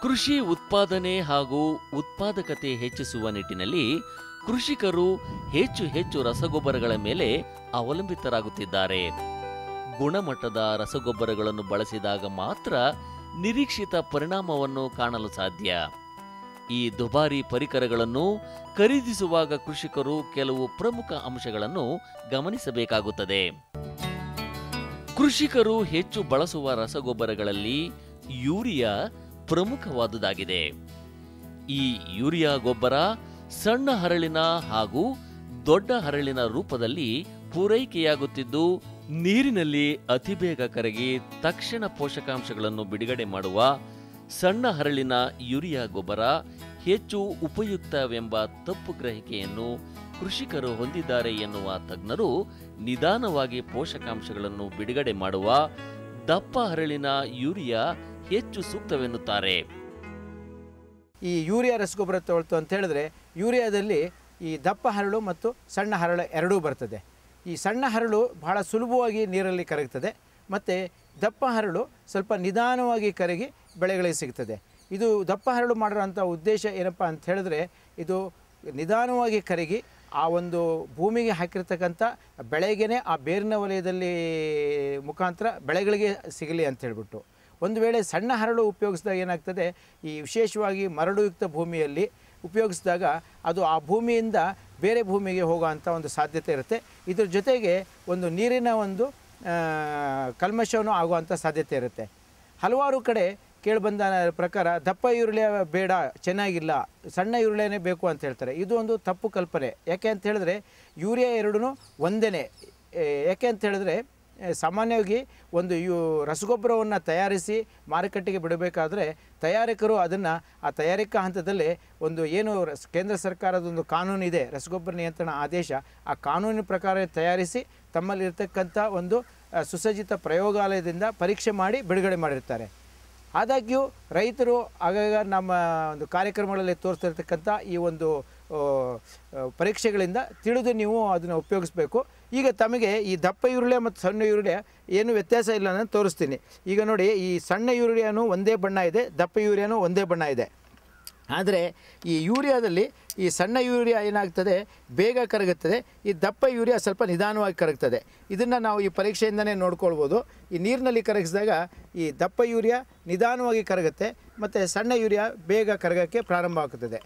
ಕೃಷಿ ಉತ್ಪಾದನೆ ಹಾಗೂ ಉತ್ಪಾದಕತೆ ಹೆಚ್ಚಿಸುವ ನಿಟ್ಟಿನಲ್ಲಿ ಕೃಷಿಕರು ಹೆಚ್ಚು ಹೆಚ್ಚು ರಸಗೊಬ್ಬರಗಳ ಮೇಲೆ ಅವಲಂಬಿತರಾಗುತ್ತಿದ್ದಾರೆ ಗುಣಮಟ್ಟದ ರಸಗೊಬ್ಬರಗಳನ್ನು ಬಳಸಿದಾಗ ಮಾತ್ರ ನಿರೀಕ್ಷಿತ ಪರಿಣಾಮವನ್ನು ಕಾಣಲು ಸಾಧ್ಯ ಈ ದುಬಾರಿ ಪರಿಕರಗಳನ್ನು ಖರೀದಿಸುವಾಗ ಕೃಷಿಕರು ಕೆಲವು ಪ್ರಮುಖ ಅಂಶಗಳನ್ನು ಗಮನಿಸಬೇಕಾಗುತ್ತದೆ ಕೃಷಿಕರು ಹೆಚ್ಚು ಬಳಸುವ ರಸಗೊಬ್ಬರಗಳಲ್ಲಿ ಯೂರಿಯಾ ಪ್ರಮುಖವಾದುದಾಗಿದೆ ಈ ಯೂರಿಯಾ ಗೊಬ್ಬರ ಸಣ್ಣ ಹರಳಿನ ಹಾಗೂ ದೊಡ್ಡ ಹರಳಿನ ರೂಪದಲ್ಲಿ ಪೂರೈಕೆಯಾಗುತ್ತಿದ್ದು ನೀರಿನಲ್ಲಿ ಅತಿಬೇಗ ಕರಗಿ ತಕ್ಷಣ ಪೋಷಕಾಂಶಗಳನ್ನು ಬಿಡುಗಡೆ ಮಾಡುವ ಸಣ್ಣ ಹರಳಿನ ಯೂರಿಯಾ ಗೊಬ್ಬರ ಹೆಚ್ಚು ಉಪಯುಕ್ತವೆಂಬ ತಪ್ಪು ಗ್ರಹಿಕೆಯನ್ನು ಕೃಷಿಕರು ಹೊಂದಿದ್ದಾರೆ ಎನ್ನುವ ತಜ್ಞರು ನಿಧಾನವಾಗಿ ಪೋಷಕಾಂಶಗಳನ್ನು ಬಿಡುಗಡೆ ಮಾಡುವ ದಪ್ಪ ಹರಳಿನ ಯೂರಿಯಾ ಹೆಚ್ಚು ಸೂಕ್ತವೆನ್ನುತ್ತಾರೆ ಈ ಯೂರಿಯಾ ರಸಗೊಬ್ಬರ ತಗೊಳ್ತು ಅಂತ ಹೇಳಿದ್ರೆ ಯೂರಿಯಾದಲ್ಲಿ ಈ ದಪ್ಪ ಹರಳು ಮತ್ತು ಸಣ್ಣ ಹರಳು ಎರಡೂ ಬರ್ತದೆ ಈ ಸಣ್ಣ ಹರಳು ಬಹಳ ಸುಲಭವಾಗಿ ನೀರಲ್ಲಿ ಕರಗ್ತದೆ ಮತ್ತು ದಪ್ಪ ಹರಳು ಸ್ವಲ್ಪ ನಿಧಾನವಾಗಿ ಕರಗಿ ಬೆಳೆಗಳಿಗೆ ಸಿಗ್ತದೆ ಇದು ದಪ್ಪ ಹರಳು ಮಾಡಿರೋಂಥ ಉದ್ದೇಶ ಏನಪ್ಪ ಅಂತ ಹೇಳಿದ್ರೆ ಇದು ನಿಧಾನವಾಗಿ ಕರಗಿ ಆ ಒಂದು ಭೂಮಿಗೆ ಹಾಕಿರ್ತಕ್ಕಂಥ ಬೆಳೆಗೇ ಆ ಬೇರಿನ ವಲಯದಲ್ಲಿ ಮುಖಾಂತರ ಬೆಳೆಗಳಿಗೆ ಸಿಗಲಿ ಅಂತ ಹೇಳ್ಬಿಟ್ಟು ಒಂದು ವೇಳೆ ಸಣ್ಣ ಹರಳು ಉಪಯೋಗಿಸಿದಾಗ ಏನಾಗ್ತದೆ ಈ ವಿಶೇಷವಾಗಿ ಮರಳುಯುಕ್ತ ಭೂಮಿಯಲ್ಲಿ ಉಪಯೋಗಿಸಿದಾಗ ಅದು ಆ ಭೂಮಿಯಿಂದ ಬೇರೆ ಭೂಮಿಗೆ ಹೋಗುವಂಥ ಒಂದು ಸಾಧ್ಯತೆ ಇರುತ್ತೆ ಇದ್ರ ಜೊತೆಗೆ ಒಂದು ನೀರಿನ ಒಂದು ಆ, ಕಲ್ಮಶವನ್ನು ಆಗುವಂಥ ಸಾಧ್ಯತೆ ಇರುತ್ತೆ ಹಲವಾರು ಕಡೆ ಕೇಳಿಬಂದ ಪ್ರಕಾರ ದಪ್ಪ ಈರುಳ್ಳಿಯ ಬೇಡ ಚೆನ್ನಾಗಿಲ್ಲ ಸಣ್ಣ ಈರುಳ್ಳಿನೇ ಬೇಕು ಅಂತ ಹೇಳ್ತಾರೆ ಇದು ಒಂದು ತಪ್ಪು ಕಲ್ಪನೆ ಯಾಕೆ ಅಂತ ಹೇಳಿದ್ರೆ ಯೂರಿಯಾ ಎರಡೂ ಒಂದೇ ಯಾಕೆ ಅಂತ ಹೇಳಿದ್ರೆ ಆ, ಸಾಮಾನ್ಯವಾಗಿ ಒಂದು ಯು ರಸಗೊಬ್ಬರವನ್ನು ತಯಾರಿಸಿ ಮಾರುಕಟ್ಟೆಗೆ ಬಿಡಬೇಕಾದ್ರೆ ತಯಾರಕರು ಅದನ್ನು ಆ ತಯಾರಿಕಾ ಹಂತದಲ್ಲೇ ಒಂದು ಏನು ರಸ್- ಕೇಂದ್ರ ಸರ್ಕಾರದ ಒಂದು ಕಾನೂನು ಇದೆ ರಸಗೊಬ್ಬರ ನಿಯಂತ್ರಣ ಆದೇಶ ಆ ಕಾನೂನಿನ ಪ್ರಕಾರ ತಯಾರಿಸಿ ತಮ್ಮಲ್ಲಿರ್ತಕ್ಕಂಥ ಒಂದು ಆ, ಸುಸಜ್ಜಿತ ಪ್ರಯೋಗಾಲಯದಿಂದ ಪರೀಕ್ಷೆ ಮಾಡಿ ಬಿಡುಗಡೆ ಮಾಡಿರ್ತಾರೆ ಆದಾಗ್ಯೂ ರೈತರು ಆಗಾಗ ನಮ್ಮ ಒಂದು ಕಾರ್ಯಕ್ರಮಗಳಲ್ಲಿ ತೋರಿಸ್ತಿರ್ತಕ್ಕಂಥ ಈ ಒಂದು ಆ, ಆ, ಪರೀಕ್ಷೆಗಳಿಂದ ತಿಳಿದು ನೀವು ಅದನ್ನು ಉಪಯೋಗಿಸ್ಬೇಕು ಈಗ ತಮಗೆ ಈ ದಪ್ಪ ಈರುಳ್ಳಿ ಮತ್ತು ಸಣ್ಣ ಈರುಳ್ಳಿ ಏನು ವ್ಯತ್ಯಾಸ ಇಲ್ಲ ಅಂತ ತೋರಿಸ್ತೀನಿ ಈಗ ನೋಡಿ ಈ ಸಣ್ಣ ಯೂರಿಯಾನು ಒಂದೇ ಬಣ್ಣ ಇದೆ ದಪ್ಪ ಯೂರಿಯಾನು ಒಂದೇ ಬಣ್ಣ ಇದೆ ಆದರೆ ಈ ಯೂರಿಯಾದಲ್ಲಿ ಈ ಸಣ್ಣ ಯೂರಿಯಾ ಏನಾಗ್ತದೆ ಬೇಗ ಕರಗುತ್ತದೆ ಈ ದಪ್ಪ ಯೂರಿಯಾ ಸ್ವಲ್ಪ ನಿಧಾನವಾಗಿ ಕರಗ್ತದೆ ಇದನ್ನು ನಾವು ಈ ಪರೀಕ್ಷೆಯಿಂದನೇ ನೋಡ್ಕೊಳ್ಬೋದು ಈ ನೀರಿನಲ್ಲಿ ಕರಗಿಸಿದಾಗ ಈ ದಪ್ಪ ಯೂರಿಯಾ ನಿಧಾನವಾಗಿ ಕರಗುತ್ತೆ ಮತ್ತು ಸಣ್ಣ ಯೂರಿಯಾ ಬೇಗ ಕರಗೋಕ್ಕೆ ಪ್ರಾರಂಭ ಆಗ್ತದೆ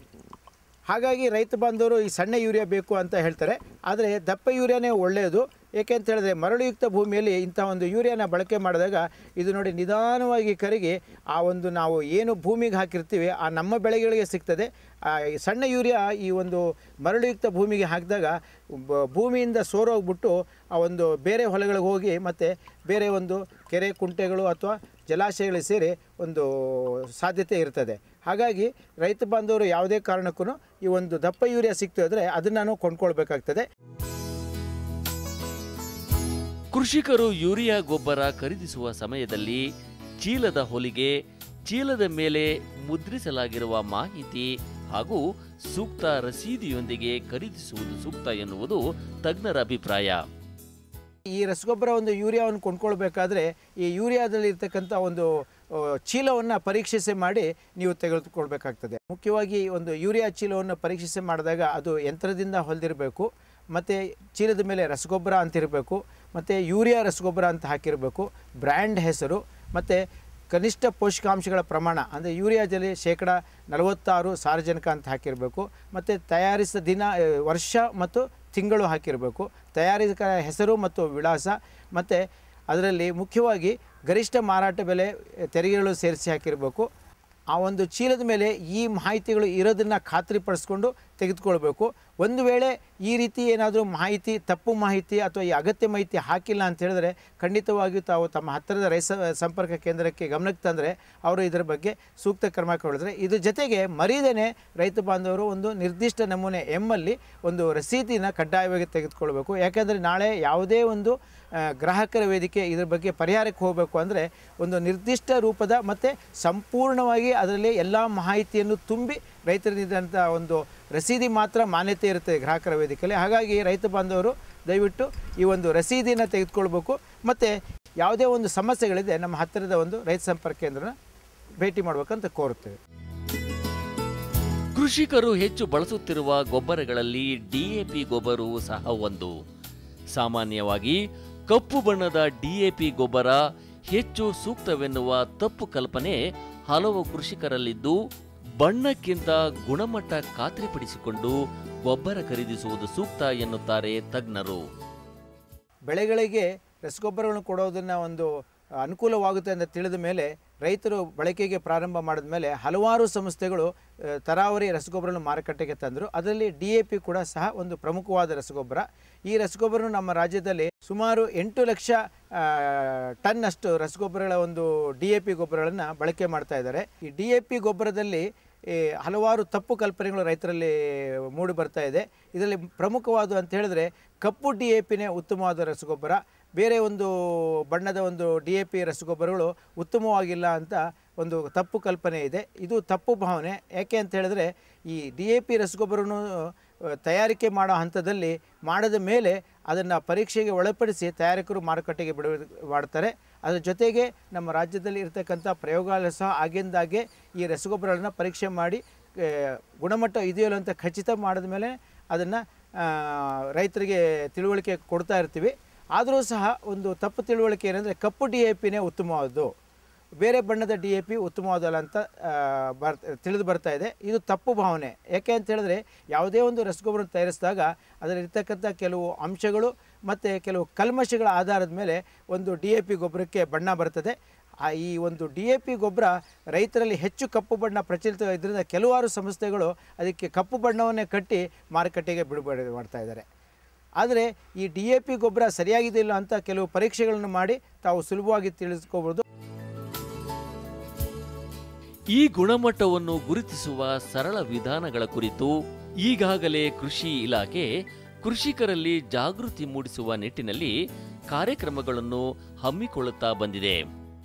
ಹಾಗಾಗಿ ರೈತ ಬಾಂಧವರು ಈ ಸಣ್ಣ ಯೂರಿಯಾ ಬೇಕು ಅಂತ ಹೇಳ್ತಾರೆ ಆದರೆ ದಪ್ಪ ಯೂರಿಯಾನೇ ಒಳ್ಳೆಯದು ಏಕೆ ಅಂತ ಹೇಳಿದ್ರೆ ಮರಳುಯುಕ್ತ ಭೂಮಿಯಲ್ಲಿ ಇಂಥ ಒಂದು ಯೂರಿಯಾನ ಬಳಕೆ ಮಾಡಿದಾಗ ಇದು ನೋಡಿ ನಿಧಾನವಾಗಿ ಕರಗಿ ಆ ಒಂದು ನಾವು ಏನು ಭೂಮಿಗೆ ಹಾಕಿರ್ತೀವಿ ಆ ನಮ್ಮ ಬೆಳೆಗಳಿಗೆ ಸಿಗ್ತದೆ ಆ ಈ ಸಣ್ಣ ಯೂರಿಯಾ ಈ ಒಂದು ಮರಳುಯುಕ್ತ ಭೂಮಿಗೆ ಹಾಕಿದಾಗ ಬ- ಭೂಮಿಯಿಂದ ಸೋರೋಗ್ಬಿಟ್ಟು ಆ ಒಂದು ಬೇರೆ ಹೊಲಗಳಿಗೆ ಹೋಗಿ ಮತ್ತು ಬೇರೆ ಒಂದು ಕೆರೆ ಕುಂಟೆಗಳು ಅಥವಾ ಜಲಾಶಯಗಳಿಗೆ ಸೇರಿ ಒಂದು ಸಾಧ್ಯತೆ ಇರ್ತದೆ ಹಾಗಾಗಿ ರೈತ ಬಾಂಧವರು ಯಾವುದೇ ಕಾರಣಕ್ಕೂ ಈ ಒಂದು ದಪ್ಪ ಯೂರಿಯಾ ಸಿಕ್ತು ಅಂದರೆ ಅದನ್ನು ನಾವು ಕೊಂಡ್ಕೊಳ್ಬೇಕಾಗ್ತದೆ ಕೃಷಿಕರು ಯೂರಿಯಾ ಗೊಬ್ಬರ ಖರೀದಿಸುವ ಸಮಯದಲ್ಲಿ ಚೀಲದ ಹೊಲಿಗೆ ಚೀಲದ ಮೇಲೆ ಮುದ್ರಿಸಲಾಗಿರುವ ಮಾಹಿತಿ ಹಾಗೂ ಸೂಕ್ತ ರಸೀದಿಯೊಂದಿಗೆ ಖರೀದಿಸುವುದು ಸೂಕ್ತ ಎನ್ನುವುದು ತಜ್ಞರ ಅಭಿಪ್ರಾಯ ಈ ರಸಗೊಬ್ಬರ ಒಂದು ಯೂರಿಯಾವನ್ನು ಕೊಂಡ್ಕೊಳ್ಬೇಕಾದ್ರೆ ಈ ಯೂರಿಯಾದಲ್ಲಿ ಇರ್ತಕ್ಕಂಥ ಒಂದು ಚೀಲವನ್ನು ಪರೀಕ್ಷಿಸಿ ಮಾಡಿ ನೀವು ತೆಗೆದುಕೊಳ್ಬೇಕಾಗ್ತದೆ ಮುಖ್ಯವಾಗಿ ಒಂದು ಯೂರಿಯಾ ಚೀಲವನ್ನು ಪರೀಕ್ಷಿಸಿ ಮಾಡಿದಾಗ ಅದು ಯಂತ್ರದಿಂದ ಹೊಲಿದಿರಬೇಕು ಮತ್ತು ಚೀಲದ ಮೇಲೆ ರಸಗೊಬ್ಬರ ಅಂತಿರಬೇಕು ಮತ್ತು ಯೂರಿಯಾ ರಸಗೊಬ್ಬರ ಅಂತ ಹಾಕಿರಬೇಕು ಬ್ರ್ಯಾಂಡ್ ಹೆಸರು ಮತ್ತು ಕನಿಷ್ಠ ಪೋಷಕಾಂಶಗಳ ಪ್ರಮಾಣ ಅಂದರೆ ಯೂರಿಯಾದಲ್ಲಿ ಶೇಕಡ ನಲವತ್ತಾರು ಸಾರಜನಕ ಅಂತ ಹಾಕಿರಬೇಕು ಮತ್ತು ತಯಾರಿಸಿದ ದಿನ ಆ, ವರ್ಷ ಮತ್ತು ತಿಂಗಳು ಹಾಕಿರಬೇಕು ತಯಾರಿಕರ ಹೆಸರು ಮತ್ತು ವಿಳಾಸ ಮತ್ತು ಅದರಲ್ಲಿ ಮುಖ್ಯವಾಗಿ ಗರಿಷ್ಠ ಮಾರಾಟ ಬೆಲೆ ಆ, ತೆರಿಗೆಗಳು ಸೇರಿಸಿ ಹಾಕಿರಬೇಕು ಆ ಒಂದು ಚೀಲದ ಮೇಲೆ ಈ ಮಾಹಿತಿಗಳು ಇರೋದನ್ನು ಖಾತ್ರಿಪಡಿಸ್ಕೊಂಡು ತೆಗೆದುಕೊಳ್ಬೇಕು ಒಂದು ವೇಳೆ ಈ ರೀತಿ ಏನಾದರೂ ಮಾಹಿತಿ ತಪ್ಪು ಮಾಹಿತಿ ಅಥವಾ ಈ ಅಗತ್ಯ ಮಾಹಿತಿ ಹಾಕಿಲ್ಲ ಅಂತ ಹೇಳಿದ್ರೆ ಖಂಡಿತವಾಗಿಯೂ ತಾವು ತಮ್ಮ ಹತ್ತಿರದ ರೈತ ಸಂಪರ್ಕ ಕೇಂದ್ರಕ್ಕೆ ಗಮನಕ್ಕೆ ತಂದರೆ ಅವರು ಇದರ ಬಗ್ಗೆ ಸೂಕ್ತ ಕ್ರಮ ಕೈಗೊಳ್ಳಿದ್ರೆ ಇದ್ರ ಜೊತೆಗೆ ಮರೀದೇನೆ ರೈತ ಬಾಂಧವರು ಒಂದು ನಿರ್ದಿಷ್ಟ ನಮೂನೆ ಎಮ್ಮಲ್ಲಿ ಒಂದು ರಸೀದಿನ ಕಡ್ಡಾಯವಾಗಿ ತೆಗೆದುಕೊಳ್ಬೇಕು ಯಾಕೆಂದರೆ ನಾಳೆ ಯಾವುದೇ ಒಂದು ಆ, ಗ್ರಾಹಕರ ವೇದಿಕೆ ಇದ್ರ ಬಗ್ಗೆ ಪರಿಹಾರಕ್ಕೆ ಹೋಗಬೇಕು ಅಂದರೆ ಒಂದು ನಿರ್ದಿಷ್ಟ ರೂಪದ ಮತ್ತು ಸಂಪೂರ್ಣವಾಗಿ ಅದರಲ್ಲಿ ಎಲ್ಲ ಮಾಹಿತಿಯನ್ನು ತುಂಬಿ ರೈತರಿದ್ದಂಥ ಒಂದು ರಸೀದಿ ಮಾತ್ರ ಮಾನ್ಯತೆ ಇರುತ್ತೆ ಗ್ರಾಹಕರ ವೇದಿಕೆಯಲ್ಲಿ ಹಾಗಾಗಿ ರೈತ ಬಾಂಧವರು ದಯವಿಟ್ಟು ಈ ಒಂದು ರಸೀದಿನ ತೆಗೆದುಕೊಳ್ಬೇಕು ಮತ್ತು ಯಾವುದೇ ಒಂದು ಸಮಸ್ಯೆಗಳಿದೆ ನಮ್ಮ ಹತ್ತಿರದ ಒಂದು ರೈತ ಸಂಪರ್ಕ ಕೇಂದ್ರನ ಭೇಟಿ ಮಾಡಬೇಕಂತ ಕೋರುತ್ತೇವೆ ಕೃಷಿಕರು ಹೆಚ್ಚು ಬಳಸುತ್ತಿರುವ ಗೊಬ್ಬರಗಳಲ್ಲಿ ಡಿಎಪಿ ಗೊಬ್ಬರವು ಸಹ ಒಂದು ಸಾಮಾನ್ಯವಾಗಿ ಕಪ್ಪು ಬಣ್ಣದ ಡಿಎಪಿ ಗೊಬ್ಬರ ಹೆಚ್ಚು ಸೂಕ್ತವೆನ್ನುವ ತಪ್ಪು ಕಲ್ಪನೆ ಹಲವು ಕೃಷಿಕರಲ್ಲಿದ್ದು ಬಣ್ಣಕ್ಕಿಂತ ಗುಣಮಟ್ಟ ಖಾತ್ರಿಪಡಿಸಿಕೊಂಡು ಗೊಬ್ಬರ ಖರೀದಿಸುವುದು ಸೂಕ್ತ ಎನ್ನುತ್ತಾರೆ ತಜ್ಞರು ಬೆಳೆಗಳಿಗೆ ರಸಗೊಬ್ಬರಗಳನ್ನು ಕೊಡೋದನ್ನು ಒಂದು ಅನುಕೂಲವಾಗುತ್ತೆ ಅಂತ ತಿಳಿದ ಮೇಲೆ ರೈತರು ಬಳಕೆಗೆ ಪ್ರಾರಂಭ ಮಾಡಿದ ಮೇಲೆ ಹಲವಾರು ಸಂಸ್ಥೆಗಳು ಆ, ತರಾವರಿ ರಸಗೊಬ್ಬರವನ್ನು ಮಾರುಕಟ್ಟೆಗೆ ತಂದರು ಅದರಲ್ಲಿ ಡಿ ಎ ಪಿ ಕೂಡ ಸಹ ಒಂದು ಪ್ರಮುಖವಾದ ರಸಗೊಬ್ಬರ ಈ ರಸಗೊಬ್ಬರ ನಮ್ಮ ರಾಜ್ಯದಲ್ಲಿ ಸುಮಾರು ಎಂಟು ಲಕ್ಷ ಆ, ಟನ್ ಅಷ್ಟು ರಸಗೊಬ್ಬರಗಳ ಒಂದು ಡಿ ಎ ಪಿ ಗೊಬ್ಬರಗಳನ್ನು ಬಳಕೆ ಮಾಡ್ತಾ ಇದ್ದಾರೆ ಈ ಡಿ ಎ ಪಿ ಗೊಬ್ಬರದಲ್ಲಿ ಈ ಹಲವಾರು ತಪ್ಪು ಕಲ್ಪನೆಗಳು ರೈತರಲ್ಲಿ ಮೂಡಿ ಬರ್ತಾ ಇದೆ ಇದರಲ್ಲಿ ಪ್ರಮುಖವಾದ ಅಂತ ಹೇಳಿದ್ರೆ ಕಪ್ಪು ಡಿ ಎ ಪಿನೇ ಉತ್ತಮವಾದ ರಸಗೊಬ್ಬರ ಬೇರೆ ಒಂದು ಬಣ್ಣದ ಒಂದು ಡಿ ಎ ಪಿ ರಸಗೊಬ್ಬರಗಳು ಉತ್ತಮವಾಗಿಲ್ಲ ಅಂತ ಒಂದು ತಪ್ಪು ಕಲ್ಪನೆ ಇದೆ ಇದು ತಪ್ಪು ಭಾವನೆ ಯಾಕೆ ಅಂತ ಹೇಳಿದ್ರೆ ಈ ಡಿ ಎ ಪಿ ರಸಗೊಬ್ಬರವನ್ನು ಆ, ತಯಾರಿಕೆ ಮಾಡೋ ಹಂತದಲ್ಲಿ ಮಾಡಿದ ಮೇಲೆ ಅದನ್ನು ಪರೀಕ್ಷೆಗೆ ಒಳಪಡಿಸಿ ತಯಾರಕರು ಮಾರುಕಟ್ಟೆಗೆ ಬಿಡುವ ಮಾಡ್ತಾರೆ ಅದರ ಜೊತೆಗೆ ನಮ್ಮ ರಾಜ್ಯದಲ್ಲಿ ಇರತಕ್ಕಂಥ ಪ್ರಯೋಗಾಲಯ ಸಹ ಆಗಿಂದಾಗೆ ಈ ರಸಗೊಬ್ಬರಗಳನ್ನು ಪರೀಕ್ಷೆ ಮಾಡಿ ಆ, ಗುಣಮಟ್ಟ ಇದೆಯೋ ಇಲ್ಲೋ ಅಂತ ಖಚಿತ ಮಾಡಿದ ಮೇಲೆ ಅದನ್ನು ರೈತರಿಗೆ ತಿಳುವಳಿಕೆ ಕೊಡ್ತಾ ಇರ್ತೀವಿ ಆದರೂ ಸಹ ಒಂದು ತಪ್ಪು ತಿಳುವಳಿಕೆ ಏನಂದರೆ ಕಪ್ಪು ಡಿ ಎ ಪಿನೇ ಉತ್ತಮವಾದ್ದು ಬೇರೆ ಬಣ್ಣದ ಡಿ ಎ ಪಿ ಉತ್ತಮವಾದಲ್ಲ ಅಂತ ಆ, ಬರ್ ತಿಳಿದು ಬರ್ತಾ ಇದೆ ಇದು ತಪ್ಪು ಭಾವನೆ ಯಾಕೆ ಅಂತ ಹೇಳಿದ್ರೆ ಯಾವುದೇ ಒಂದು ರಸಗೊಬ್ಬರ ತಯಾರಿಸಿದಾಗ ಅದರಲ್ಲಿರ್ತಕ್ಕಂಥ ಕೆಲವು ಅಂಶಗಳು ಮತ್ತು ಕೆಲವು ಕಲ್ಮಶಗಳ ಆಧಾರದ ಮೇಲೆ ಒಂದು ಡಿ ಎ ಪಿ ಗೊಬ್ಬರಕ್ಕೆ ಬಣ್ಣ ಬರ್ತದೆ ಆ ಈ ಒಂದು ಡಿ ಎ ಪಿ ಗೊಬ್ಬರ ರೈತರಲ್ಲಿ ಹೆಚ್ಚು ಕಪ್ಪು ಬಣ್ಣ ಪ್ರಚಲಿತ ಇದರಿಂದ ಕೆಲವಾರು ಸಂಸ್ಥೆಗಳು ಅದಕ್ಕೆ ಕಪ್ಪು ಬಣ್ಣವನ್ನೇ ಕಟ್ಟಿ ಮಾರುಕಟ್ಟೆಗೆ ಬಿಡುಗಡೆ ಮಾಡ್ತಾ ಇದ್ದಾರೆ ಆದರೆ ಈ ಡಿ ಎ ಪಿ ಗೊಬ್ಬರ ಸರಿಯಾಗಿದೆ ಇಲ್ಲ ಅಂತ ಕೆಲವು ಪರೀಕ್ಷೆಗಳನ್ನು ಮಾಡಿ ತಾವು ಸುಲಭವಾಗಿ ತಿಳಿಸ್ಕೋಬೋದು ಈ ಗುಣಮಟ್ಟವನ್ನು ಗುರುತಿಸುವ ಸರಳ ವಿಧಾನಗಳ ಕುರಿತು ಈಗಾಗಲೇ ಕೃಷಿ ಇಲಾಖೆ ಕೃಷಿಕರಲ್ಲಿ ಜಾಗೃತಿ ಮೂಡಿಸುವ ನಿಟ್ಟಿನಲ್ಲಿ ಕಾರ್ಯಕ್ರಮಗಳನ್ನು ಹಮ್ಮಿಕೊಳ್ಳುತ್ತಾ ಬಂದಿದೆ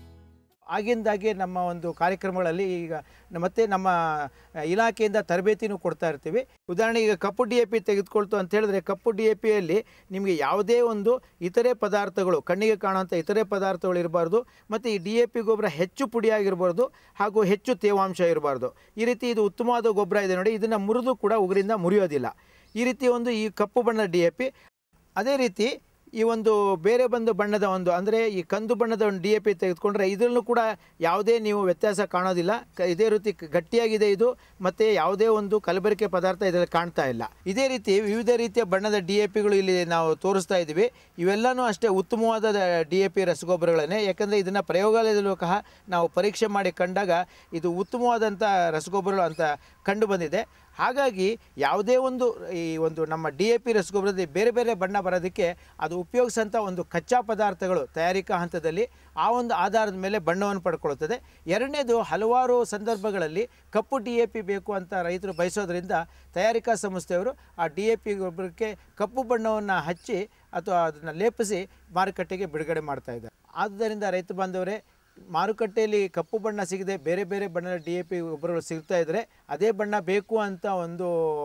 ಆಗಿಂದಾಗೆ ನಮ್ಮ ಒಂದು ಕಾರ್ಯಕ್ರಮಗಳಲ್ಲಿ ಈಗ ನ- ಮತ್ತೆ ನಮ್ಮ ಇಲಾಖೆಯಿಂದ ತರಬೇತಿನೂ ಕೊಡ್ತಾ ಇರ್ತೀವಿ ಉದಾಹರಣೆಗೆ ಈಗ ಕಪ್ಪು ಡಿ ಎ ಪಿ ತೆಗೆದುಕೊಳ್ತು ಅಂತ ಹೇಳಿದ್ರೆ ಕಪ್ಪು ಡಿ ಎ ಪಿಯಲ್ಲಿ ನಿಮಗೆ ಯಾವುದೇ ಒಂದು ಇತರೆ ಪದಾರ್ಥಗಳು ಕಣ್ಣಿಗೆ ಕಾಣುವಂಥ ಇತರೆ ಪದಾರ್ಥಗಳು ಇರಬಾರ್ದು ಮತ್ತು ಈ ಡಿ ಎ ಪಿ ಗೊಬ್ಬರ ಹೆಚ್ಚು ಪುಡಿಯಾಗಿರ್ಬಾರ್ದು ಹಾಗೂ ಹೆಚ್ಚು ತೇವಾಂಶ ಇರಬಾರ್ದು ಈ ರೀತಿ ಇದು ಉತ್ತಮವಾದ ಗೊಬ್ಬರ ಇದೆ ನೋಡಿ ಇದನ್ನು ಮುರಿದು ಕೂಡ ಉಗುರಿಂದ ಮುರಿಯೋದಿಲ್ಲ ಈ ರೀತಿ ಒಂದು ಈ ಕಪ್ಪು ಬಣ್ಣದ ಡಿ ಎ ಪಿ ಅದೇ ರೀತಿ ಈ ಒಂದು ಬೇರೆ ಬಂದು ಬಣ್ಣದ ಒಂದು ಅಂದರೆ ಈ ಕಂದು ಬಣ್ಣದ ಒಂದು ಡಿ ಎ ಪಿ ತೆಗೆದುಕೊಂಡ್ರೆ ಇದರಲ್ಲೂ ಕೂಡ ಯಾವುದೇ ನೀವು ವ್ಯತ್ಯಾಸ ಕಾಣೋದಿಲ್ಲ ಕ- ಇದೇ ರೀತಿ ಕ- ಗಟ್ಟಿಯಾಗಿದೆ ಇದು ಮತ್ತು ಯಾವುದೇ ಒಂದು ಕಲಬೆರಕೆ ಪದಾರ್ಥ ಇದರಲ್ಲಿ ಕಾಣ್ತಾ ಇಲ್ಲ ಇದೇ ರೀತಿ ವಿವಿಧ ರೀತಿಯ ಬಣ್ಣದ ಡಿ ಎ ಪಿಗಳು ಇಲ್ಲಿ ನಾವು ತೋರಿಸ್ತಾ ಇದ್ದೀವಿ ಇವೆಲ್ಲನೂ ಅಷ್ಟೇ ಉತ್ತಮವಾದ ಡಿ ಎ ಪಿ ರಸಗೊಬ್ಬರಗಳನ್ನೇ ಯಾಕಂದರೆ ಇದನ್ನು ಪ್ರಯೋಗಾಲಯದಲ್ಲೂ ಸಹ ನಾವು ಪರೀಕ್ಷೆ ಮಾಡಿ ಕಂಡಾಗ ಇದು ಉತ್ತಮವಾದಂಥ ರಸಗೊಬ್ಬರಗಳು ಅಂತ ಕಂಡು ಬಂದಿದೆ ಹಾಗಾಗಿ ಯಾವುದೇ ಒಂದು ಈ ಒಂದು ನಮ್ಮ ಡಿ ಎ ಪಿ ರಸಗೊಬ್ಬರದಲ್ಲಿ ಬೇರೆ ಬೇರೆ ಬಣ್ಣ ಬರೋದಕ್ಕೆ ಅದು ಉಪಯೋಗಿಸೋಂಥ ಒಂದು ಕಚ್ಚಾ ಪದಾರ್ಥಗಳು ತಯಾರಿಕಾ ಹಂತದಲ್ಲಿ ಆ ಒಂದು ಆಧಾರದ ಮೇಲೆ ಬಣ್ಣವನ್ನು ಪಡ್ಕೊಳ್ತದೆ ಎರಡನೇದು ಹಲವಾರು ಸಂದರ್ಭಗಳಲ್ಲಿ ಕಪ್ಪು ಡಿ ಎ ಪಿ ಬೇಕು ಅಂತ ರೈತರು ಬಯಸೋದ್ರಿಂದ ತಯಾರಿಕಾ ಸಂಸ್ಥೆಯವರು ಆ ಡಿ ಎ ಪಿ ಗೊಬ್ಬರಕ್ಕೆ ಕಪ್ಪು ಬಣ್ಣವನ್ನು ಹಚ್ಚಿ ಅಥವಾ ಅದನ್ನು ಲೇಪಿಸಿ ಮಾರುಕಟ್ಟೆಗೆ ಬಿಡುಗಡೆ ಮಾಡ್ತಾ ಇದ್ದಾರೆ ಆದ್ದರಿಂದ ರೈತ ಬಾಂಧವರೇ ಮಾರುಕಟ್ಟೆಯಲ್ಲಿ ಕಪ್ಪು ಬಣ್ಣ ಸಿಗದೆ ಬೇರೆ ಬೇರೆ ಬಣ್ಣದ ಡಿ ಎ ಪಿ ಗೊಬ್ಬರಗಳು ಸಿಗ್ತಾ ಇದ್ದರೆ ಅದೇ ಬಣ್ಣ ಬೇಕು ಅಂತ ಒಂದು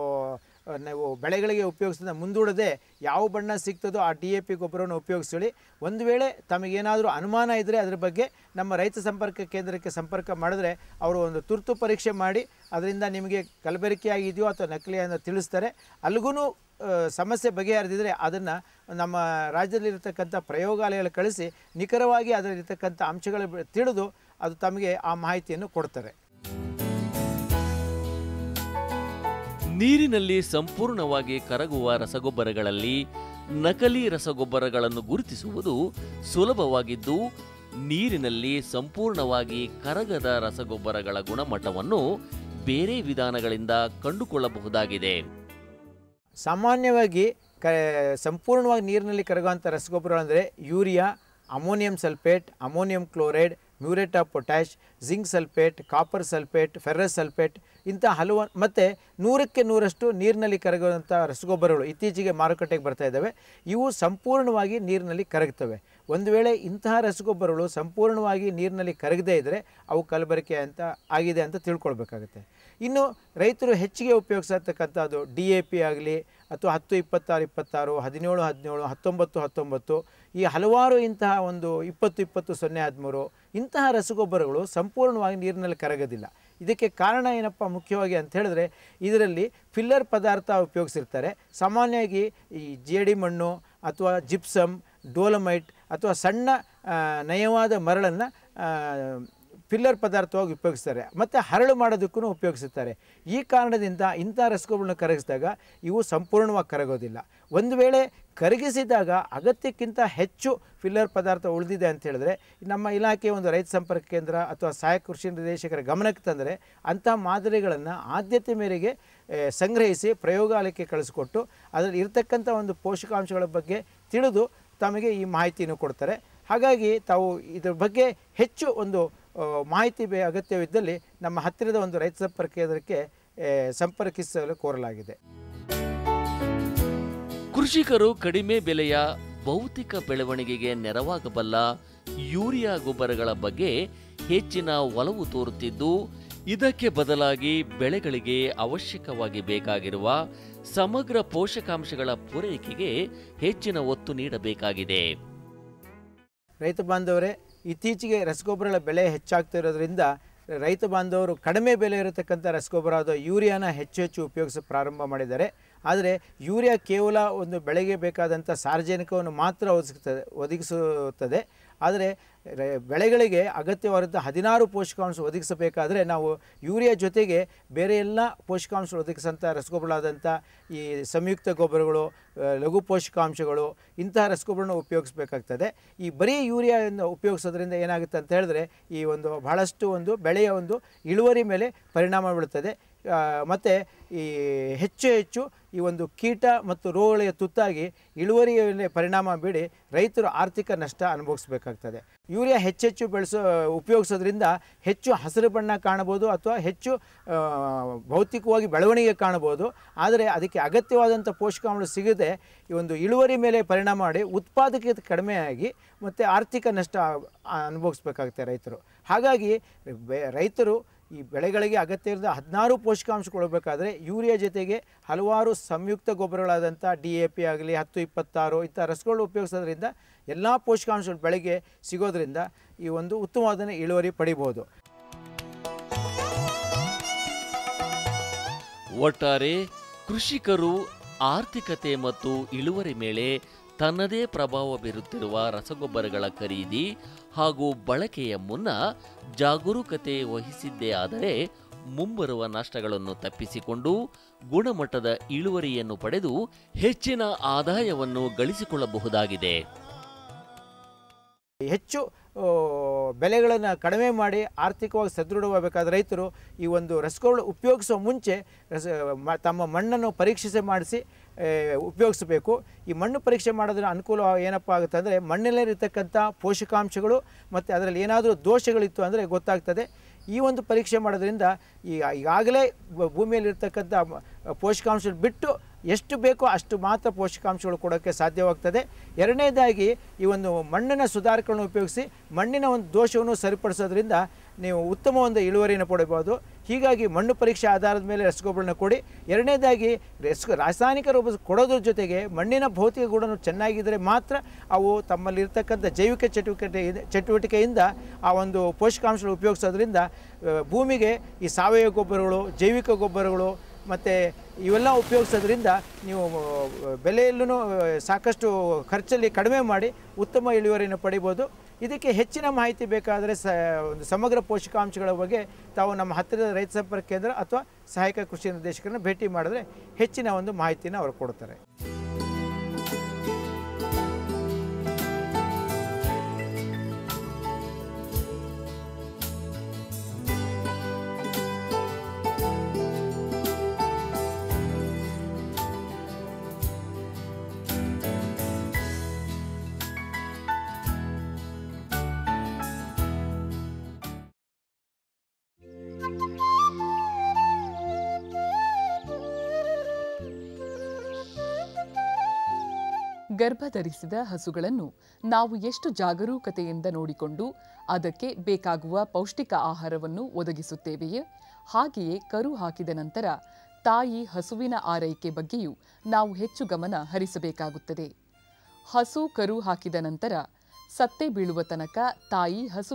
ಆ, ನಾವು ಬೆಳೆಗಳಿಗೆ ಉಪಯೋಗಿಸಿದ ಮುಂದೂಡದೆ ಯಾವ ಬಣ್ಣ ಸಿಗ್ತದೋ ಆ ಡಿ ಎ ಪಿ ಗೊಬ್ಬರವನ್ನು ಉಪಯೋಗಿಸಲಿ ಒಂದು ವೇಳೆ ತಮಗೇನಾದರೂ ಅನುಮಾನ ಇದ್ದರೆ ಅದ್ರ ಬಗ್ಗೆ ನಮ್ಮ ರೈತ ಸಂಪರ್ಕ ಕೇಂದ್ರಕ್ಕೆ ಸಂಪರ್ಕ ಮಾಡಿದ್ರೆ ಅವರು ಒಂದು ತುರ್ತು ಪರೀಕ್ಷೆ ಮಾಡಿ ಅದರಿಂದ ನಿಮಗೆ ಕಲಬೆರಕೆ ಆಗಿದೆಯೋ ಅಥವಾ ನಕಲಿ ಅಂತ ತಿಳಿಸ್ತಾರೆ ಅಲ್ಲಿಗೂ ಸಮಸ್ಯೆ ಬಗೆಹರಿದಿದ್ರೆ ಅದನ್ನು ನಮ್ಮ ರಾಜ್ಯದಲ್ಲಿರ್ತಕ್ಕಂಥ ಪ್ರಯೋಗಾಲಯಗಳು ಕಳಿಸಿ ನಿಖರವಾಗಿ ಅದರಲ್ಲಿರ್ತಕ್ಕಂಥ ಅಂಶಗಳ ಬ- ತಿಳಿದು ಅದು ತಮಗೆ ಆ ಮಾಹಿತಿಯನ್ನು ಕೊಡ್ತಾರೆ ನೀರಿನಲ್ಲಿ ಸಂಪೂರ್ಣವಾಗಿ ಕರಗುವ ರಸಗೊಬ್ಬರಗಳಲ್ಲಿ ನಕಲಿ ರಸಗೊಬ್ಬರಗಳನ್ನು ಗುರುತಿಸುವುದು ಸುಲಭವಾಗಿದ್ದು ನೀರಿನಲ್ಲಿ ಸಂಪೂರ್ಣವಾಗಿ ಕರಗದ ರಸಗೊಬ್ಬರಗಳ ಗುಣಮಟ್ಟವನ್ನು ಬೇರೆ ವಿಧಾನಗಳಿಂದ ಕಂಡುಕೊಳ್ಳಬಹುದಾಗಿದೆ ಸಾಮಾನ್ಯವಾಗಿ ಕ ಸಂಪೂರ್ಣವಾಗಿ ನೀರಿನಲ್ಲಿ ಕರಗುವಂಥ ರಸಗೊಬ್ಬರಗಳು urea ammonium sulphate ammonium chloride muriate of potash zinc sulphate copper sulphate ferrous sulphate ಇಂಥ ಹಲವು ಮತ್ತು ನೂರಕ್ಕೆ ನೂರಷ್ಟು ನೀರಿನಲ್ಲಿ ಕರಗುವಂಥ ರಸಗೊಬ್ಬರಗಳು ಇತ್ತೀಚೆಗೆ ಮಾರುಕಟ್ಟೆಗೆ ಬರ್ತಾ ಇದ್ದಾವೆ ಇವು ಸಂಪೂರ್ಣವಾಗಿ ನೀರಿನಲ್ಲಿ ಕರಗ್ತವೆ ಒಂದು ವೇಳೆ ಇಂತಹ ರಸಗೊಬ್ಬರಗಳು ಸಂಪೂರ್ಣವಾಗಿ ನೀರಿನಲ್ಲಿ ಕರಗದೇ ಇದ್ದರೆ ಅವು ಕಲಬೆರಕೆ ಅಂತ ಆಗಿದೆ ಅಂತ ತಿಳ್ಕೊಳ್ಬೇಕಾಗುತ್ತೆ ಇನ್ನು ರೈತರು ಹೆಚ್ಚಿಗೆ ಉಪಯೋಗಿಸತಕ್ಕಂಥದ್ದು ಡಿ ಎ ಪಿ ಆಗಲಿ ಅಥವಾ ಹತ್ತು ಇಪ್ಪತ್ತಾರು ಇಪ್ಪತ್ತಾರು ಹದಿನೇಳು ಹದಿನೇಳು ಹತ್ತೊಂಬತ್ತು ಹತ್ತೊಂಬತ್ತು ಈ ಹಲವಾರು ಇಂತಹ ಒಂದು ಇಪ್ಪತ್ತು ಇಪ್ಪತ್ತು ಸೊನ್ನೆ ಹದಿಮೂರು ಇಂತಹ ರಸಗೊಬ್ಬರಗಳು ಸಂಪೂರ್ಣವಾಗಿ ನೀರಿನಲ್ಲಿ ಕರಗೋದಿಲ್ಲ ಇದಕ್ಕೆ ಕಾರಣ ಏನಪ್ಪ ಮುಖ್ಯವಾಗಿ ಅಂತ ಹೇಳಿದ್ರೆ ಇದರಲ್ಲಿ ಫಿಲ್ಲರ್ ಪದಾರ್ಥ ಉಪಯೋಗಿಸಿರ್ತಾರೆ ಸಾಮಾನ್ಯವಾಗಿ ಈ ಜೇಡಿ ಮಣ್ಣು ಅಥವಾ ಜಿಪ್ಸಮ್ ಡೋಲಮೈಟ್ ಅಥವಾ ಸಣ್ಣ ಆ, ನಯವಾದ ಮರಳನ್ನು ಫಿಲ್ಲರ್ ಪದಾರ್ಥವಾಗಿ ಉಪಯೋಗಿಸ್ತಾರೆ ಮತ್ತು ಹರಳು ಮಾಡೋದಕ್ಕೂ ಉಪಯೋಗಿಸುತ್ತಾರೆ ಈ ಕಾರಣದಿಂದ ಇಂಥ ರಸಗೊಬ್ಬರವನ್ನು ಕರಗಿಸಿದಾಗ ಇವು ಸಂಪೂರ್ಣವಾಗಿ ಕರಗೋದಿಲ್ಲ ಒಂದು ವೇಳೆ ಕರಗಿಸಿದಾಗ ಅಗತ್ಯಕ್ಕಿಂತ ಹೆಚ್ಚು ಫಿಲ್ಲರ್ ಪದಾರ್ಥ ಉಳಿದಿದೆ ಅಂತ ಹೇಳಿದ್ರೆ ನಮ್ಮ ಇಲಾಖೆ ಒಂದು ರೈತ ಸಂಪರ್ಕ ಕೇಂದ್ರ ಅಥವಾ ಸಹಾಯಕ ಕೃಷಿ ನಿರ್ದೇಶಕರ ಗಮನಕ್ಕೆ ತಂದರೆ ಅಂಥ ಮಾದರಿಗಳನ್ನು ಆದ್ಯತೆ ಮೇರೆಗೆ ಆ, ಸಂಗ್ರಹಿಸಿ ಪ್ರಯೋಗಾಲಯಕ್ಕೆ ಕಳಿಸ್ಕೊಟ್ಟು ಅದರಲ್ಲಿ ಇರತಕ್ಕಂಥ ಒಂದು ಪೋಷಕಾಂಶಗಳ ಬಗ್ಗೆ ತಿಳಿದು ತಮಗೆ ಈ ಮಾಹಿತಿಯನ್ನು ಕೊಡ್ತಾರೆ ಹಾಗಾಗಿ ತಾವು ಇದ್ರ ಬಗ್ಗೆ ಹೆಚ್ಚು ಒಂದು ಆ, ಮಾಹಿತಿ ಬೇ ಅಗತ್ಯವಿದ್ದಲ್ಲಿ ನಮ್ಮ ಹತ್ತಿರದ ಒಂದು ರೈತ ಸಂಪರ್ಕ ಕೇಂದ್ರಕ್ಕೆ ಆ, ಸಂಪರ್ಕಿಸಲು ಕೋರಲಾಗಿದೆ ಕೃಷಿಕರು ಕಡಿಮೆ ಬೆಲೆಯ ಭೌತಿಕ ಬೆಳವಣಿಗೆಗೆ ನೆರವಾಗಬಲ್ಲ ಯೂರಿಯಾ ಗೊಬ್ಬರಗಳ ಬಗ್ಗೆ ಹೆಚ್ಚಿನ ಒಲವು ತೋರುತ್ತಿದ್ದು ಇದಕ್ಕೆ ಬದಲಾಗಿ ಬೆಳೆಗಳಿಗೆ ಅವಶ್ಯಕವಾಗಿ ಬೇಕಾಗಿರುವ ಸಮಗ್ರ ಪೋಷಕಾಂಶಗಳ ಪೂರೈಕೆಗೆ ಹೆಚ್ಚಿನ ಒತ್ತು ನೀಡಬೇಕಾಗಿದೆ ರೈತ ಬಾಂಧವರೇ ಇತ್ತೀಚೆಗೆ ರಸಗೊಬ್ಬರಗಳ ಬೆಲೆ ಹೆಚ್ಚಾಗ್ತಿರೋದ್ರಿಂದ ರೈತ ಬಾಂಧವರು ಕಡಿಮೆ ಬೆಲೆ ಇರತಕ್ಕಂಥ ರಸಗೊಬ್ಬರವಾದ ಯೂರಿಯಾನ ಹೆಚ್ಚು ಹೆಚ್ಚು ಉಪಯೋಗಿಸ ಪ್ರಾರಂಭ ಮಾಡಿದ್ದಾರೆ ಆದರೆ ಯೂರಿಯಾ ಕೇವಲ ಒಂದು ಬೆಳೆಗೆ ಬೇಕಾದಂಥ ಸಾರ್ವಜನಿಕವನ್ನು ಮಾತ್ರ ಒದಗಿಸುತ್ತದೆ ಒದಗಿಸುತ್ತದೆ ಆದರೆ ರೆ- ಬೆಳೆಗಳಿಗೆ ಅಗತ್ಯವಾದಂಥ ಹದಿನಾರು ಪೋಷಕಾಂಶ ಒದಗಿಸಬೇಕಾದರೆ ನಾವು ಯೂರಿಯಾ ಜೊತೆಗೆ ಬೇರೆ ಎಲ್ಲ ಪೋಷಕಾಂಶ ಒದಗಿಸಂಥ ರಸಗೊಬ್ಬರಗಳಾದಂಥ ಈ ಸಂಯುಕ್ತ ಗೊಬ್ಬರಗಳು ಆ, ಲಘು ಪೋಷಕಾಂಶಗಳು ಇಂತಹ ರಸಗೊಬ್ಬರನ ಉಪಯೋಗಿಸಬೇಕಾಗ್ತದೆ ಈ ಬರೀ ಯೂರಿಯಾವನ್ನು ಉಪಯೋಗಿಸೋದ್ರಿಂದ ಏನಾಗುತ್ತೆ ಅಂತ ಹೇಳಿದ್ರೆ ಈ ಒಂದು ಬಹಳಷ್ಟು ಒಂದು ಬೆಳೆಯ ಒಂದು ಇಳುವರಿ ಮೇಲೆ ಪರಿಣಾಮ ಬೀಳುತ್ತದೆ ಮತ್ತು ಈ ಹೆಚ್ಚು ಹೆಚ್ಚು ಈ ಒಂದು ಕೀಟ ಮತ್ತು ರೋಗಗಳಿಗೆ ತುತ್ತಾಗಿ ಇಳುವರಿಯ ಮೇಲೆ ಪರಿಣಾಮ ಬೀಳಿ ರೈತರು ಆರ್ಥಿಕ ನಷ್ಟ ಅನುಭವಿಸಬೇಕಾಗ್ತದೆ ಯೂರಿಯಾ ಹೆಚ್ಚೆಚ್ಚು ಬೆಳೆಸೋ ಉಪಯೋಗಿಸೋದ್ರಿಂದ ಹೆಚ್ಚು ಹಸಿರು ಬಣ್ಣ ಕಾಣಬೋದು ಅಥವಾ ಹೆಚ್ಚು ಆ, ಭೌತಿಕವಾಗಿ ಬೆಳವಣಿಗೆ ಕಾಣಬೋದು ಆದರೆ ಅದಕ್ಕೆ ಅಗತ್ಯವಾದಂಥ ಪೋಷಕಾಂಶ ಸಿಗದೆ ಈ ಒಂದು ಇಳುವರಿ ಮೇಲೆ ಪರಿಣಾಮ ಮಾಡಿ ಉತ್ಪಾದಕತೆ ಕಡಿಮೆಯಾಗಿ ಮತ್ತು ಆರ್ಥಿಕ ನಷ್ಟ ಆ- ಅನುಭವಿಸ್ಬೇಕಾಗುತ್ತೆ ರೈತರು ಹಾಗಾಗಿ ಬೆ- ರೈತರು ಈ ಬೆಳೆಗಳಿಗೆ ಅಗತ್ಯ ಇರದ ಹದಿನಾರು ಪೋಷಕಾಂಶ ಕೊಡಬೇಕಾದ್ರೆ ಯೂರಿಯಾ ಜೊತೆಗೆ ಹಲವಾರು ಸಂಯುಕ್ತ ಗೊಬ್ಬರಗಳಾದಂಥ ಡಿ ಎ ಪಿ ಆಗಲಿ ಹತ್ತು ಇಪ್ಪತ್ತಾರು ಇಂಥ ರಸಗಳು ಉಪಯೋಗಿಸೋದ್ರಿಂದ ಎಲ್ಲ ಪೋಷಕಾಂಶಗಳು ಬೆಳೆಗೆ ಸಿಗೋದ್ರಿಂದ ಈ ಒಂದು ಉತ್ತಮವಾದ ಇಳುವರಿ ಪಡಿಬೋದು ಒಟ್ಟಾರೆ ಕೃಷಿಕರು ಆರ್ಥಿಕತೆ ಮತ್ತು ಇಳುವರಿ ಮೇಲೆ ತನ್ನದೇ ಪ್ರಭಾವ ಬೀರುತ್ತಿರುವ ರಸಗೊಬ್ಬರಗಳ ಖರೀದಿ ಹಾಗೂ ಬಳಕೆಯ ಮುನ್ನ ಜಾಗರೂಕತೆ ವಹಿಸಿದ್ದೇ ಆದರೆ ಮುಂಬರುವ ನಷ್ಟಗಳನ್ನು ತಪ್ಪಿಸಿಕೊಂಡು ಗುಣಮಟ್ಟದ ಇಳುವರಿಯನ್ನು ಪಡೆದು ಹೆಚ್ಚಿನ ಆದಾಯವನ್ನು ಗಳಿಸಿಕೊಳ್ಳಬಹುದಾಗಿದೆ ಹೆಚ್ಚು ಆ, ಬೆಲೆಗಳನ್ನು ಕಡಿಮೆ ಮಾಡಿ ಆರ್ಥಿಕವಾಗಿ ಸದೃಢವಾಗಬೇಕಾದ ರೈತರು ಈ ಒಂದು ರಸಗೊಬ್ಬರ ಉಪಯೋಗಿಸುವ ಮುಂಚೆ ರಸ ಮ- ತಮ್ಮ ಮಣ್ಣನ್ನು ಪರೀಕ್ಷಿಸಿ ಮಾಡಿಸಿ ಆ, ಉಪಯೋಗಿಸಬೇಕು ಈ ಮಣ್ಣು ಪರೀಕ್ಷೆ ಮಾಡೋದ್ರ ಅನುಕೂಲ ಏನಪ್ಪ ಆಗುತ್ತೆ ಅಂದರೆ ಮಣ್ಣಲ್ಲಿರತಕ್ಕಂಥ ಪೋಷಕಾಂಶಗಳು ಮತ್ತು ಅದರಲ್ಲಿ ಏನಾದರೂ ದೋಷಗಳಿತ್ತು ಅಂದರೆ ಗೊತ್ತಾಗ್ತದೆ ಈ ಒಂದು ಪರೀಕ್ಷೆ ಮಾಡೋದ್ರಿಂದ ಈ ಈಗಾಗಲೇ ಬ- ಭೂಮಿಯಲ್ಲಿರ್ತಕ್ಕಂಥ ಮ- ಪೋಷಕಾಂಶ ಬಿಟ್ಟು ಎಷ್ಟು ಬೇಕೋ ಅಷ್ಟು ಮಾತ್ರ ಪೋಷಕಾಂಶಗಳು ಕೊಡೋಕ್ಕೆ ಸಾಧ್ಯವಾಗ್ತದೆ ಎರಡನೇದಾಗಿ ಈ ಒಂದು ಮಣ್ಣಿನ ಸುಧಾರಕಗಳನ್ನು ಉಪಯೋಗಿಸಿ ಮಣ್ಣಿನ ಒಂದು ದೋಷವನ್ನು ಸರಿಪಡಿಸೋದ್ರಿಂದ ನೀವು ಉತ್ತಮ ಒಂದು ಇಳುವರಿಯನ್ನು ಪಡೆಯಬಹುದು ಹೀಗಾಗಿ ಮಣ್ಣು ಪರೀಕ್ಷೆ ಆಧಾರದ ಮೇಲೆ ರಸಗೊಬ್ಬರನ ಕೊಡಿ ಎರಡನೇದಾಗಿ ರಸ ರಾಸಾಯನಿಕ ರೂಪ ಕೊಡೋದ್ರ ಜೊತೆಗೆ ಮಣ್ಣಿನ ಭೌತಿಕ ಗುಣನು ಚೆನ್ನಾಗಿದ್ದರೆ ಮಾತ್ರ ಅವು ತಮ್ಮಲ್ಲಿರ್ತಕ್ಕಂಥ ಜೈವಿಕ ಚಟುವಟಿಕೆ ಚಟುವಟಿಕೆಯಿಂದ ಆ ಒಂದು ಪೋಷಕಾಂಶಗಳು ಉಪಯೋಗಿಸೋದ್ರಿಂದ ಆ, ಭೂಮಿಗೆ ಈ ಸಾವಯವ ಗೊಬ್ಬರಗಳು ಜೈವಿಕ ಗೊಬ್ಬರಗಳು ಮತ್ತು ಇವೆಲ್ಲ ಉಪಯೋಗಿಸೋದ್ರಿಂದ ನೀವು ಆ, ಬೆಲೆಯಲ್ಲೂ ಸಾಕಷ್ಟು ಖರ್ಚಲ್ಲಿ ಕಡಿಮೆ ಮಾಡಿ ಉತ್ತಮ ಇಳುವರಿಯನ್ನು ಪಡಿಬೋದು ಇದಕ್ಕೆ ಹೆಚ್ಚಿನ ಮಾಹಿತಿ ಬೇಕಾದರೆ ಸ ಒಂದು ಸಮಗ್ರ ಪೋಷಕಾಂಶಗಳ ಬಗ್ಗೆ ತಾವು ನಮ್ಮ ಹತ್ತಿರದ ರೈತ ಸಂಪರ್ಕ ಕೇಂದ್ರ ಅಥವಾ ಸಹಾಯಕ ಕೃಷಿ ನಿರ್ದೇಶಕರನ್ನ ಭೇಟಿ ಮಾಡಿದ್ರೆ ಹೆಚ್ಚಿನ ಒಂದು ಮಾಹಿತಿನ ಅವರು ಕೊಡ್ತಾರೆ ಗರ್ಭಧರಿಸಿದ ಹಸುಗಳನ್ನು ನಾವು ಎಷ್ಟು ಜಾಗರೂಕತೆಯಿಂದ ನೋಡಿಕೊಂಡು ಅದಕ್ಕೆ ಬೇಕಾಗುವ ಪೌಷ್ಟಿಕ ಆಹಾರವನ್ನು ಒದಗಿಸುತ್ತೇವೆಯೇ ಹಾಗೆಯೇ ಕರು ಹಾಕಿದ ನಂತರ ತಾಯಿ ಹಸುವಿನ ಆರೈಕೆ ಬಗ್ಗೆಯೂ ನಾವು ಹೆಚ್ಚು ಗಮನ ಹರಿಸಬೇಕಾಗುತ್ತದೆ ಹಸು ಕರು ಹಾಕಿದ ನಂತರ ಸತ್ತೆ ಬೀಳುವ ತನಕ ತಾಯಿ ಹಸುವಿಗೆ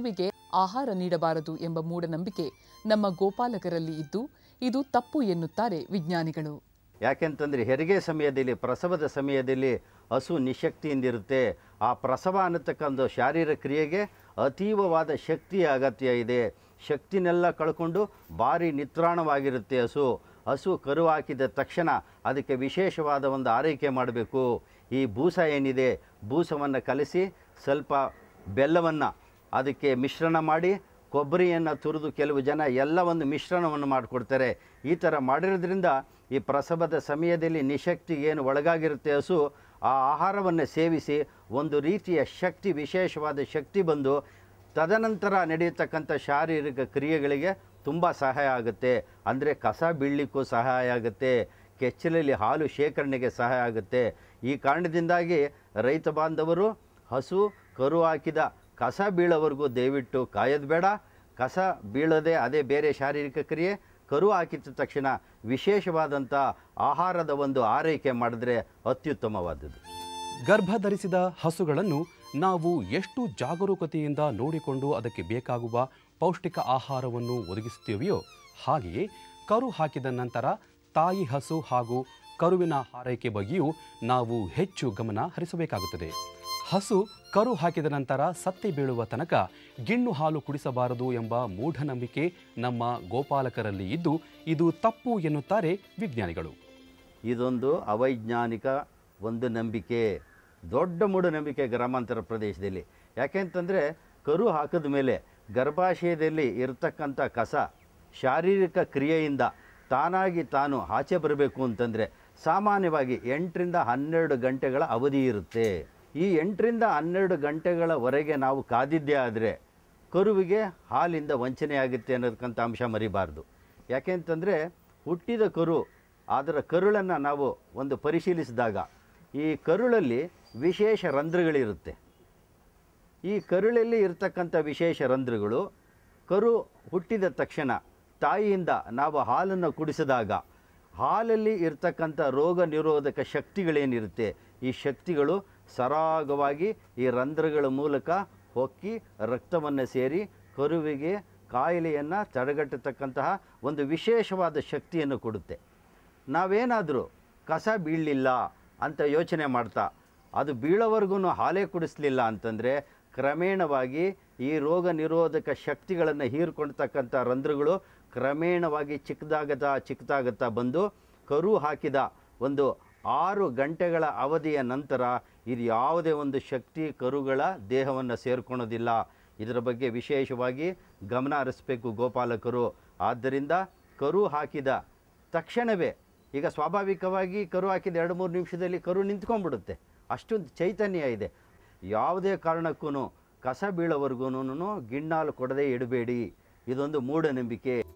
ಆಹಾರ ನೀಡಬಾರದು ಎಂಬ ಮೂಢನಂಬಿಕೆ ನಮ್ಮ ಗೋಪಾಲಕರಲ್ಲಿ ಇದ್ದು ಇದು ತಪ್ಪು ಎನ್ನುತ್ತಾರೆ ವಿಜ್ಞಾನಿಗಳು ಯಾಕೆಂತಂದರೆ ಹೆರಿಗೆ ಸಮಯದಲ್ಲಿ ಪ್ರಸವದ ಸಮಯದಲ್ಲಿ ಹಸು ನಿಶಕ್ತಿಯಿಂದಿರುತ್ತೆ ಆ ಪ್ರಸವ ಅನ್ನತಕ್ಕಂಥ ಶಾರೀರಿಕ ಕ್ರಿಯೆಗೆ ಅತೀವವಾದ ಶಕ್ತಿಯ ಅಗತ್ಯ ಇದೆ ಶಕ್ತಿನೆಲ್ಲ ಕಳ್ಕೊಂಡು ಭಾರಿ ನಿತ್ರಾಣವಾಗಿರುತ್ತೆ ಹಸು ಹಸು ಕರು ಹಾಕಿದ ತಕ್ಷಣ ಅದಕ್ಕೆ ವಿಶೇಷವಾದ ಒಂದು ಆರೈಕೆ ಮಾಡಬೇಕು ಈ ಬೂಸ ಏನಿದೆ ಬೂಸವನ್ನು ಕಲಸಿ ಸ್ವಲ್ಪ ಬೆಲ್ಲವನ್ನು ಅದಕ್ಕೆ ಮಿಶ್ರಣ ಮಾಡಿ ಕೊಬ್ಬರಿಯನ್ನು ತುರಿದು ಕೆಲವು ಜನ ಎಲ್ಲ ಒಂದು ಮಿಶ್ರಣವನ್ನು ಮಾಡಿಕೊಡ್ತಾರೆ ಈ ಥರ ಮಾಡಿರೋದ್ರಿಂದ ಈ ಪ್ರಸವದ ಸಮಯದಲ್ಲಿ ನಿಶಕ್ತಿ ಏನು ಒಳಗಾಗಿರುತ್ತೆ ಹಸು ಆ ಆಹಾರವನ್ನು ಸೇವಿಸಿ ಒಂದು ರೀತಿಯ ಶಕ್ತಿ ವಿಶೇಷವಾದ ಶಕ್ತಿ ಬಂದು ತದನಂತರ ನಡೆಯತಕ್ಕಂಥ ಶಾರೀರಿಕ ಕ್ರಿಯೆಗಳಿಗೆ ತುಂಬ ಸಹಾಯ ಆಗುತ್ತೆ ಅಂದರೆ ಕಸ ಬೀಳಲಿಕ್ಕೂ ಸಹಾಯ ಆಗುತ್ತೆ ಕೆಚ್ಚಲಲ್ಲಿ ಹಾಲು ಶೇಖರಣೆಗೆ ಸಹಾಯ ಆಗುತ್ತೆ ಈ ಕಾರಣದಿಂದಾಗಿ ರೈತ ಬಾಂಧವರು ಹಸು ಕರು ಹಾಕಿದ ಕಸ ಬೀಳೋವರೆಗೂ ದಯವಿಟ್ಟು ಕಾಯೋದು ಬೇಡ ಕಸ ಬೀಳದೆ ಅದೇ ಬೇರೆ ಶಾರೀರಿಕ ಕ್ರಿಯೆ ಕರು ಹಾಕಿದ ತಕ್ಷಣ ವಿಶೇಷವಾದಂಥ ಆಹಾರದ ಒಂದು ಆರೈಕೆ ಮಾಡಿದ್ರೆ ಅತ್ಯುತ್ತಮವಾದದ್ದು ಗರ್ಭ ಧರಿಸಿದ ಹಸುಗಳನ್ನು ನಾವು ಎಷ್ಟು ಜಾಗರೂಕತೆಯಿಂದ ನೋಡಿಕೊಂಡು ಅದಕ್ಕೆ ಬೇಕಾಗುವ ಪೌಷ್ಟಿಕ ಆಹಾರವನ್ನು ಒದಗಿಸುತ್ತೇವೆಯೋ ಹಾಗೆಯೇ ಕರು ಹಾಕಿದ ನಂತರ ತಾಯಿ ಹಸು ಹಾಗೂ ಕರುವಿನ ಆರೈಕೆ ಬಗ್ಗೆಯೂ ನಾವು ಹೆಚ್ಚು ಗಮನ ಹರಿಸಬೇಕಾಗುತ್ತದೆ ಹಸು ಕರು ಹಾಕಿದ ನಂತರ ಸತ್ತೆ ಬೀಳುವ ತನಕ ಗಿಣ್ಣು ಹಾಲು ಕುಡಿಸಬಾರದು ಎಂಬ ಮೂಢನಂಬಿಕೆ ನಮ್ಮ ಗೋಪಾಲಕರಲ್ಲಿ ಇದ್ದು ಇದು ತಪ್ಪು ಎನ್ನುತ್ತಾರೆ ವಿಜ್ಞಾನಿಗಳು ಇದೊಂದು ಅವೈಜ್ಞಾನಿಕ ಒಂದು ನಂಬಿಕೆ ದೊಡ್ಡ ಮೂಢನಂಬಿಕೆ ಗ್ರಾಮಾಂತರ ಪ್ರದೇಶದಲ್ಲಿ ಯಾಕೆಂತಂದರೆ ಕರು ಹಾಕಿದ ಮೇಲೆ ಗರ್ಭಾಶಯದಲ್ಲಿ ಇರತಕ್ಕಂಥ ಕಸ ಶಾರೀರಿಕ ಕ್ರಿಯೆಯಿಂದ ತಾನಾಗಿ ತಾನು ಆಚೆ ಬರಬೇಕು ಅಂತಂದರೆ ಸಾಮಾನ್ಯವಾಗಿ ಎಂಟರಿಂದ ಹನ್ನೆರಡು ಗಂಟೆಗಳ ಅವಧಿ ಇರುತ್ತೆ ಈ ಎಂಟರಿಂದ ಹನ್ನೆರಡು ಗಂಟೆಗಳವರೆಗೆ ನಾವು ಕಾದಿದ್ದೇ ಆದರೆ ಕರುವಿಗೆ ಹಾಲಿಂದ ವಂಚನೆ ಆಗುತ್ತೆ ಅನ್ನೋದಕ್ಕಂಥ ಅಂಶ ಮರಿಬಾರ್ದು ಯಾಕೆಂತಂದರೆ ಹುಟ್ಟಿದ ಕರು ಅದರ ಕರುಳನ್ನು ನಾವು ಒಂದು ಪರಿಶೀಲಿಸಿದಾಗ ಈ ಕರುಳಲ್ಲಿ ವಿಶೇಷ ರಂಧ್ರಗಳಿರುತ್ತೆ ಈ ಕರುಳಲ್ಲಿ ಇರತಕ್ಕಂಥ ವಿಶೇಷ ರಂಧ್ರಗಳು ಕರು ಹುಟ್ಟಿದ ತಕ್ಷಣ ತಾಯಿಯಿಂದ ನಾವು ಹಾಲನ್ನು ಕುಡಿಸಿದಾಗ ಹಾಲಲ್ಲಿ ಇರ್ತಕ್ಕಂಥ ರೋಗ ನಿರೋಧಕ ಶಕ್ತಿಗಳೇನಿರುತ್ತೆ ಈ ಶಕ್ತಿಗಳು ಸರಾಗವಾಗಿ ಈ ರಂಧ್ರಗಳ ಮೂಲಕ ಹೊಕ್ಕಿ ರಕ್ತವನ್ನು ಸೇರಿ ಕರುವಿಗೆ ಕಾಯಿಲೆಯನ್ನು ತಡೆಗಟ್ಟತಕ್ಕಂತಹ ಒಂದು ವಿಶೇಷವಾದ ಶಕ್ತಿಯನ್ನು ಕೊಡುತ್ತೆ ನಾವೇನಾದರೂ ಕಸ ಬೀಳಲಿಲ್ಲ ಅಂತ ಯೋಚನೆ ಮಾಡ್ತಾ ಅದು ಬೀಳೋವರೆಗೂ ಹಾಲೇ ಕುಡಿಸ್ಲಿಲ್ಲ ಅಂತಂದರೆ ಕ್ರಮೇಣವಾಗಿ ಈ ರೋಗ ನಿರೋಧಕ ಶಕ್ತಿಗಳನ್ನು ಹೀರ್ಕೊಳ್ತಕ್ಕಂಥ ರಂಧ್ರಗಳು ಕ್ರಮೇಣವಾಗಿ ಚಿಕ್ಕದಾಗತ್ತಾ ಚಿಕ್ಕದಾಗತ್ತಾ ಬಂದು ಕರು ಹಾಕಿದ ಒಂದು ಆರು ಗಂಟೆಗಳ ಅವಧಿಯ ನಂತರ ಇದು ಯಾವುದೇ ಒಂದು ಶಕ್ತಿ ಕರುಗಳ ದೇಹವನ್ನು ಸೇರ್ಕೊಳೋದಿಲ್ಲ ಇದರ ಬಗ್ಗೆ ವಿಶೇಷವಾಗಿ ಗಮನ ಹರಿಸಬೇಕು ಗೋಪಾಲಕರು ಆದ್ದರಿಂದ ಕರು ಹಾಕಿದ ತಕ್ಷಣವೇ ಈಗ ಸ್ವಾಭಾವಿಕವಾಗಿ ಕರು ಹಾಕಿದ ಎರಡು ಮೂರು ನಿಮಿಷದಲ್ಲಿ ಕರು ನಿಂತ್ಕೊಂಡ್ಬಿಡುತ್ತೆ ಅಷ್ಟೊಂದು ಚೈತನ್ಯ ಇದೆ ಯಾವುದೇ ಕಾರಣಕ್ಕೂ ಕಸ ಬೀಳೋವರೆಗೂ ಗಿಣ್ಣಾಲು ಕೊಡದೆ ಇಡಬೇಡಿ ಇದೊಂದು ಮೂಢನಂಬಿಕೆ